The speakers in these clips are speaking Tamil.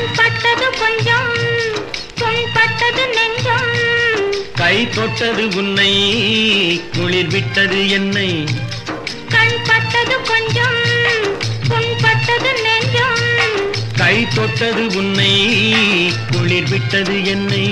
கண் பட்டது கொஞ்சம் பொன் பட்டது நெஞ்சம் கை தொட்டது உன்னை குளிர் விட்டது என்னை கண் பட்டது கொஞ்சம் பொன் பட்டது நெஞ்சம் கை தொட்டது உன்னை குளிர் விட்டது என்னை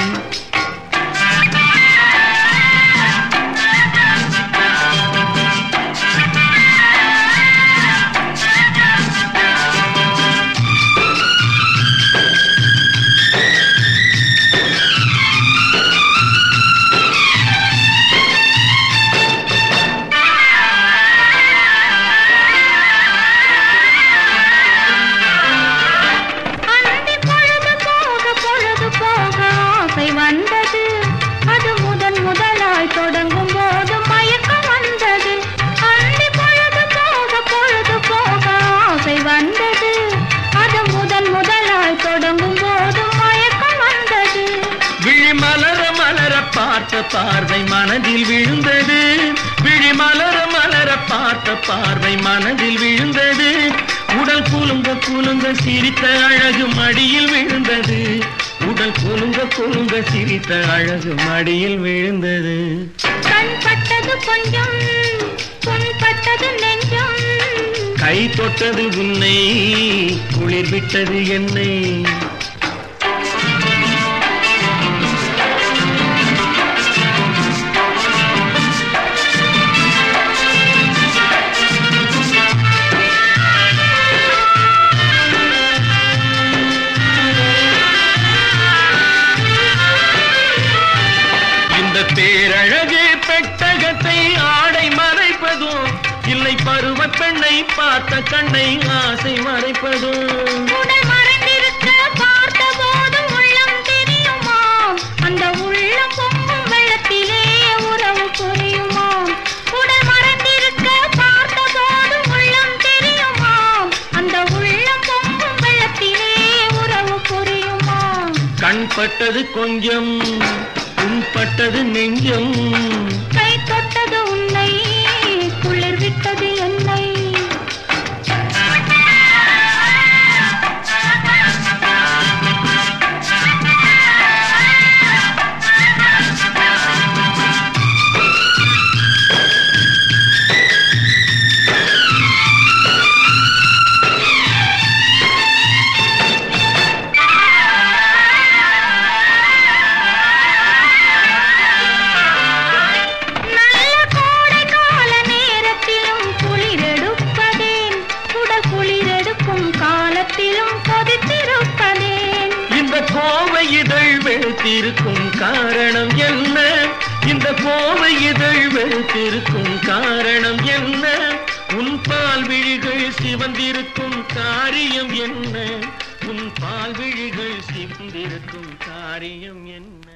அந்தி பொழுது போக பொழுது போக ஆசை வந்தது அது முதன் முதலாய் தொடங்கும் போது மயக்கம் வந்தது அந்தி பொழுது போக பொழுது போக ஆசை வந்தது அது முதன் முதலாய் தொடங்கும் போது மயக்கம் வந்தது விழி மலர மலர பார்த்த பார்வை மனதில் விழுந்தது விழி மலர மலர பார்த்த பார்வை மனதில் விழுந்தது உடல் குலுங்க குலுங்க சிரித்த அழகு மடியில் விழுந்தது உடல் குலுங்க குலுங்க சிரித்த அழகு மடியில் விழுந்தது கண் பட்டது கொஞ்சம் பொன் பட்டது நெஞ்சம் கை தொட்டது உன்னை குளிர் விட்டது என்னை இந்த பேரழகு பெட்டகத்தை ஆடை மறைப்பதோ இல்லை பருவ பெண்ணை பார்த்த கண்ணை ஆசை மறைப்பதோ உடல் மறைந்திருக்க பார்த்த போது உள்ளம் தெரியுமா அந்த உள்ளம் பொங்கும் வெள்ளத்திலே உறவு புரியுமா உடல் மறைந்திருக்க பார்த்த போது உள்ளம் தெரியுமா அந்த உள்ளம் பொங்கும் வெள்ளத்திலே உறவு புரியுமா கண் பட்டது கொஞ்சம் உன் பட்டது நெஞ்சம் கை தொட்டது உன்னை குளிர் விட்டது என்னை நல்ல கோடை கால நேரத்திலும் குளிரெடுப்பதேன் உடல் குளிரெடுக்கும் காலத்திலும் கொதித்திருப்பதேன் இந்த கோவை இதழ் வெளுத்திருக்கும் காரணம் என்ன இந்த கோவை இதழ் வெளுத்திருக்கும் காரணம் என்ன உன் பால் விழிகள் சிவந்திருக்கும் காரியம் என்ன உன் பால் விழிகள் சிவந்திருக்கும் காரியம் என்ன